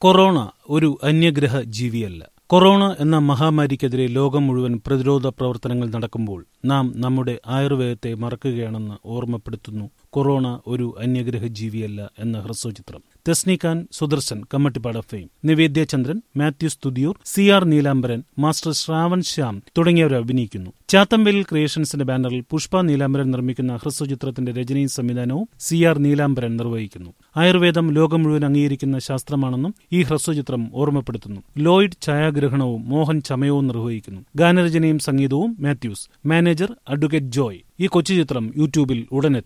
corona ഒരു അന്യഗ്രഹ ജീവിയല്ല corona എന്ന മഹാമാരിക്കെതിരെ ലോകം മുഴുവൻ പ്രതിരോധ പ്രവർത്തനങ്ങൾ നടക്കുമ്പോൾ നാം നമ്മുടെ ആയുർവേദത്തെ മറക്കുകയാണെന്ന് ഓർമ്മപ്പെടുത്തുന്നു കൊറോണ ഒരു അന്യഗ്രഹ ജീവിയല്ല എന്ന ഹ്രസ്വചിത്രം Thesni Khan Sudarshan Kammattipada fame Nivedya Chandran Mathews Thuthiyoor C R Neelambaran master Shravan Shyam തുടങ്ങിയവർ അഭിനയിക്കുന്നു ചാത്തമ്പലിൽ ക്രിയേഷൻസിന്റെ ബാനറിൽ പുഷ്പ നീലാംബരൻ നിർമ്മിക്കുന്ന ഹ്രസ്വചിത്രത്തിന്റെ രചനയും സംവിധാനവും സി ആർ നീലാംബരൻ നിർവഹിക്കുന്നു ആയുർവേദം ലോകം മുഴുവൻ അംഗീകരിക്കുന്ന ശാസ്ത്രമാണെന്നും ഈ ഹ്രസ്വചിത്രം ഓർമ്മപ്പെടുത്തുന്നു ലോയിഡ് ഛായാഗ്രഹണവും മോഹൻ ചമയവും നിർവഹിക്കുന്നു ഗാനരചനയും സംഗീതവും മാത്യൂസ് മാനേജർ അഡ്വക്കേറ്റ് ജോയ് ഈ കൊച്ചു ചിത്രം യൂട്യൂബിൽ ഉടനെത്തും